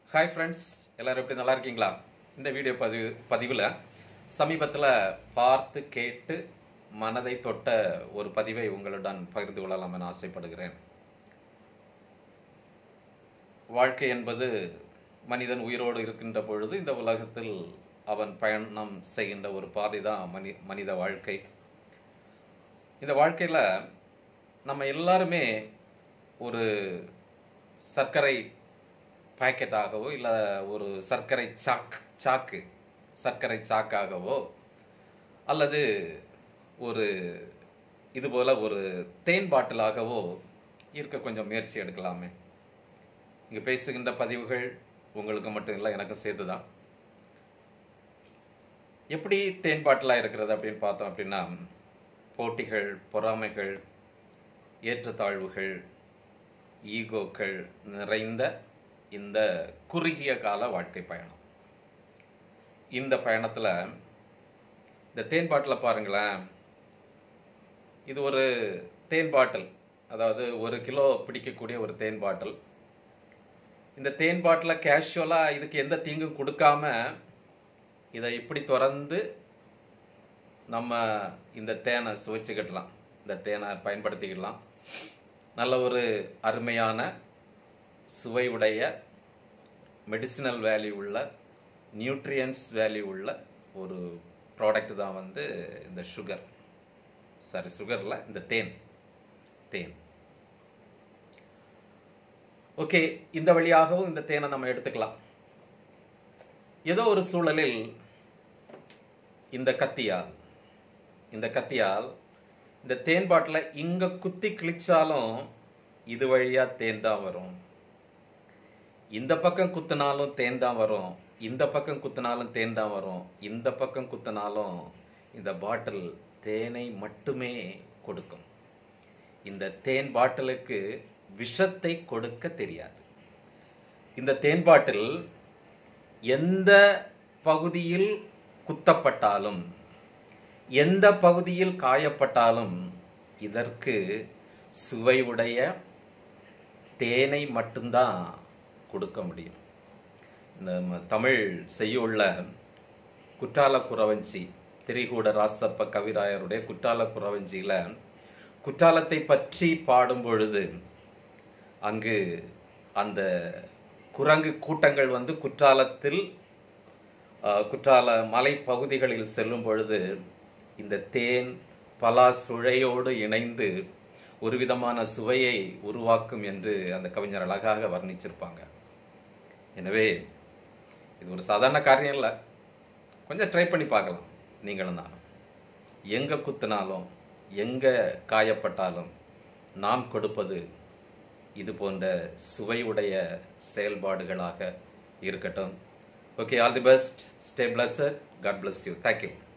hi friends எல்லாரும் எப்படி நல்லா இருக்கீங்களா இந்த வீடியோ பதிவு பதிவில் சமீபத்தில் பார்த்து கேட்டு மனதை தொட்ட ஒரு பதிவை உங்களுடன் பகிர்ந்து கொள்ளலாம் என ஆசைப்படுகிறேன் வாழ்க்கை என்பது மனிதன் உயிரோடு இருக்கின்ற பொழுது இந்த உலகத்தில் அவன் பயணம் செய்கின்ற ஒரு பாதை தான் மனி மனித வாழ்க்கை இந்த வாழ்க்கையில் நம்ம எல்லாருமே ஒரு சர்க்கரை பாக்கெட்டாகவோ இல்லை ஒரு சர்க்கரை சாக் சாக்கு சர்க்கரை சாக்காகவோ அல்லது ஒரு இதுபோல் ஒரு தேன் பாட்டிலாகவோ இருக்க கொஞ்சம் முயற்சி எடுக்கலாமே இங்கே பேசுகின்ற பதிவுகள் உங்களுக்கு மட்டும் இல்லை எனக்கும் சேர்த்து தான் எப்படி தேன் பாட்டிலாக இருக்கிறது அப்படின்னு பார்த்தோம் அப்படின்னா போட்டிகள் பொறாமைகள் ஏற்றத்தாழ்வுகள் ஈகோக்கள் நிறைந்த இந்த குறுகிய கால வாழ்க்கை பயணம் இந்த பயணத்தில் இந்த தேன் பாட்டில் பாருங்களேன் இது ஒரு தேன் பாட்டில் அதாவது ஒரு கிலோ பிடிக்கக்கூடிய ஒரு தேன் பாட்டில் இந்த தேன் பாட்டில் கேஷுவலாக இதுக்கு எந்த தீங்கும் கொடுக்காம இதை இப்படி திறந்து நம்ம இந்த தேனை சுவைச்சுக்கிடலாம் இந்த தேனை பயன்படுத்திக்கிடலாம் நல்ல ஒரு அருமையான சுவை உடைய மெடிசினல் வேல்யூ உள்ள நியூட்ரியன்ஸ் வேல்யூ உள்ள ஒரு ப்ராடக்ட் தான் வந்து இந்த சுகர் சாரி சுகரில் இந்த தேன் தேன் ஓகே இந்த வழியாகவும் இந்த தேனை நம்ம எடுத்துக்கலாம் ஏதோ ஒரு சூழலில் இந்த கத்தியால் இந்த கத்தியால் இந்த தேன் பாட்டில் இங்கே குத்தி கிழிச்சாலும் இது வழியாக தேன் தான் வரும் இந்த பக்கம் குத்தினாலும் தேன் தான் வரும் இந்த பக்கம் குத்தினாலும் தேன் தான் வரும் இந்த பக்கம் குத்தினாலும் இந்த பாட்டில் தேனை மட்டுமே கொடுக்கும் இந்த தேன் பாட்டிலுக்கு விஷத்தை கொடுக்க தெரியாது இந்த தேன் பாட்டில் எந்த பகுதியில் குத்தப்பட்டாலும் எந்த பகுதியில் காயப்பட்டாலும் இதற்கு சுவையுடைய தேனை மட்டும்தான் கொடுக்க முடியும் இந்த தமிழ் செய்யுள்ள குற்றால குறவஞ்சி திரிகூட ராசப்ப கவிராயருடைய குற்றால குறவஞ்சியில் குற்றாலத்தை பற்றி பாடும் பொழுது அங்கு அந்த குரங்கு கூட்டங்கள் வந்து குற்றாலத்தில் குற்றால மலை பகுதிகளில் செல்லும் பொழுது இந்த தேன் பலா சுழையோடு இணைந்து ஒரு விதமான சுவையை உருவாக்கும் என்று அந்த கவிஞர் அழகாக வர்ணிச்சிருப்பாங்க எனவே இது ஒரு சாதாரண காரியம் இல்லை கொஞ்சம் ட்ரை பண்ணி பார்க்கலாம் நீங்களும் நானும் எங்கே குத்தினாலும் எங்கே காயப்பட்டாலும் நாம் கொடுப்பது இது போன்ற சுவையுடைய செயல்பாடுகளாக இருக்கட்டும் okay all the best stay blessed God bless you thank you